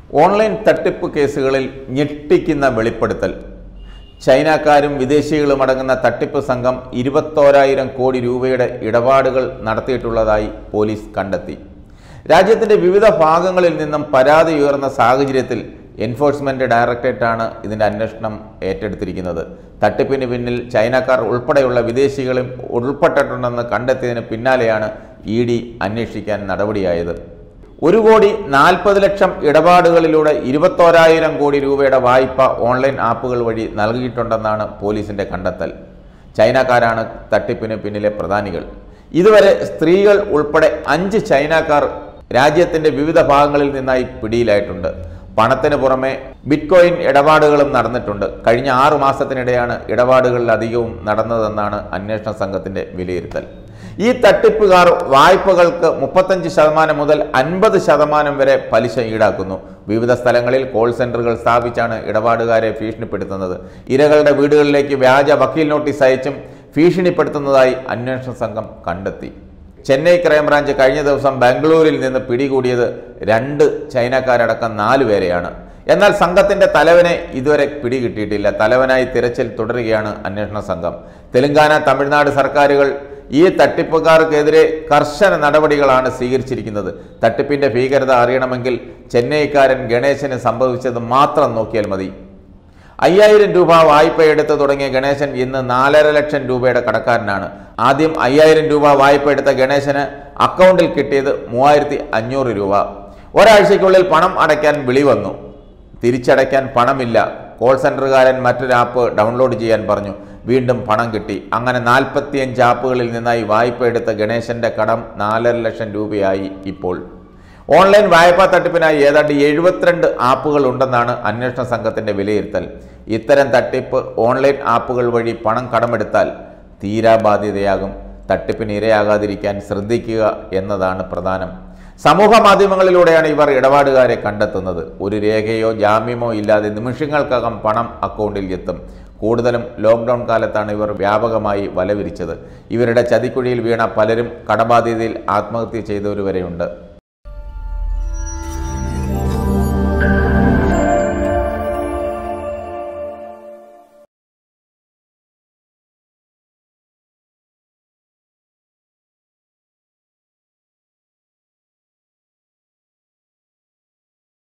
online തട്ടിപ്പ് കേസുകളിൽ ഞെട്ടിക്കുന്ന വെളിപ്പെടുത്തൽ ചൈനക്കാരും വിദേശികളും അടങ്ങുന്ന തട്ടിപ്പ് സംഘം ഇരുപത്തോരായിരം കോടി രൂപയുടെ ഇടപാടുകൾ നടത്തിയിട്ടുള്ളതായി പോലീസ് കണ്ടെത്തി രാജ്യത്തിന്റെ വിവിധ ഭാഗങ്ങളിൽ നിന്നും പരാതി ഉയർന്ന സാഹചര്യത്തിൽ എൻഫോഴ്സ്മെന്റ് ഡയറക്ടറേറ്റാണ് ഇതിന്റെ അന്വേഷണം ഏറ്റെടുത്തിരിക്കുന്നത് തട്ടിപ്പിന് പിന്നിൽ ചൈനക്കാർ ഉൾപ്പെടെയുള്ള വിദേശികളും ഉൾപ്പെട്ടിട്ടുണ്ടെന്ന് കണ്ടെത്തിയതിന് പിന്നാലെയാണ് ഇ ഡി അന്വേഷിക്കാൻ നടപടിയായത് ഒരു കോടി നാൽപ്പത് ലക്ഷം ഇടപാടുകളിലൂടെ ഇരുപത്തോരായിരം കോടി രൂപയുടെ വായ്പ ഓൺലൈൻ ആപ്പുകൾ വഴി നൽകിയിട്ടുണ്ടെന്നാണ് പോലീസിന്റെ കണ്ടെത്തൽ ചൈനക്കാരാണ് തട്ടിപ്പിന് പിന്നിലെ പ്രധാനികൾ ഇതുവരെ സ്ത്രീകൾ ഉൾപ്പെടെ അഞ്ച് ചൈനക്കാർ രാജ്യത്തിന്റെ വിവിധ ഭാഗങ്ങളിൽ നിന്നായി പിടിയിലായിട്ടുണ്ട് പണത്തിന് പുറമെ ബിറ്റ്കോയിൻ ഇടപാടുകളും നടന്നിട്ടുണ്ട് കഴിഞ്ഞ ആറു മാസത്തിനിടെയാണ് ഇടപാടുകളിൽ അധികവും നടന്നതെന്നാണ് അന്വേഷണ സംഘത്തിന്റെ വിലയിരുത്തൽ ഈ തട്ടിപ്പുകാർ വായ്പകൾക്ക് മുപ്പത്തഞ്ച് ശതമാനം മുതൽ അൻപത് ശതമാനം വരെ പലിശ ഈടാക്കുന്നു വിവിധ സ്ഥലങ്ങളിൽ കോൾ സെന്ററുകൾ സ്ഥാപിച്ചാണ് ഇടപാടുകാരെ ഭീഷണിപ്പെടുത്തുന്നത് ഇരകളുടെ വീടുകളിലേക്ക് വ്യാജ വക്കീൽ നോട്ടീസ് അയച്ചും ഭീഷണിപ്പെടുത്തുന്നതായി അന്വേഷണ സംഘം കണ്ടെത്തി ചെന്നൈ ക്രൈംബ്രാഞ്ച് കഴിഞ്ഞ ദിവസം ബാംഗ്ലൂരിൽ നിന്ന് പിടികൂടിയത് രണ്ട് ചൈനക്കാരടക്കം നാലു പേരെയാണ് എന്നാൽ സംഘത്തിന്റെ തലവനെ ഇതുവരെ പിടികിട്ടിയിട്ടില്ല തലവനായി തിരച്ചിൽ തുടരുകയാണ് അന്വേഷണ സംഘം തെലങ്കാന തമിഴ്നാട് സർക്കാരുകൾ ഈ തട്ടിപ്പുകാർക്കെതിരെ കർശന നടപടികളാണ് സ്വീകരിച്ചിരിക്കുന്നത് തട്ടിപ്പിന്റെ ഭീകരത അറിയണമെങ്കിൽ ചെന്നൈക്കാരൻ ഗണേശന് സംഭവിച്ചത് മാത്രം നോക്കിയാൽ മതി അയ്യായിരം രൂപ വായ്പ എടുത്ത് തുടങ്ങിയ ഗണേശൻ ഇന്ന് നാലര ലക്ഷം രൂപയുടെ കടക്കാരനാണ് ആദ്യം അയ്യായിരം രൂപ വായ്പ എടുത്ത ഗണേശന് അക്കൗണ്ടിൽ കിട്ടിയത് മൂവായിരത്തി അഞ്ഞൂറ് രൂപ ഒരാഴ്ചയ്ക്കുള്ളിൽ പണം അടയ്ക്കാൻ വിളി വന്നു തിരിച്ചടയ്ക്കാൻ പണമില്ല കോൾ സെന്ററുകാരൻ മറ്റൊരു ആപ്പ് ഡൗൺലോഡ് ചെയ്യാൻ പറഞ്ഞു വീണ്ടും പണം കിട്ടി അങ്ങനെ നാൽപ്പത്തിയഞ്ച് ആപ്പുകളിൽ നിന്നായി വായ്പ എടുത്ത ഗണേശന്റെ കടം നാലര ലക്ഷം രൂപയായി ഇപ്പോൾ ഓൺലൈൻ വായ്പാ തട്ടിപ്പിനായി ഏതാണ്ട് എഴുപത്തിരണ്ട് ആപ്പുകൾ ഉണ്ടെന്നാണ് അന്വേഷണ സംഘത്തിന്റെ വിലയിരുത്തൽ ഇത്തരം തട്ടിപ്പ് ഓൺലൈൻ ആപ്പുകൾ വഴി പണം കടമെടുത്താൽ തീരാബാധ്യതയാകും തട്ടിപ്പിന് ഇരയാകാതിരിക്കാൻ ശ്രദ്ധിക്കുക എന്നതാണ് പ്രധാനം സമൂഹ മാധ്യമങ്ങളിലൂടെയാണ് ഇവർ ഇടപാടുകാരെ കണ്ടെത്തുന്നത് ഒരു രേഖയോ ജാമ്യമോ ഇല്ലാതെ നിമിഷങ്ങൾക്കകം പണം അക്കൗണ്ടിൽ എത്തും കൂടുതലും ലോക്ക്ഡൗൺ കാലത്താണ് ഇവർ വ്യാപകമായി വലവിരിച്ചത് ഇവരുടെ ചതിക്കുഴിയിൽ വീണ പലരും കടബാധ്യതയിൽ ആത്മഹത്യ ചെയ്തവർ വരെയുണ്ട്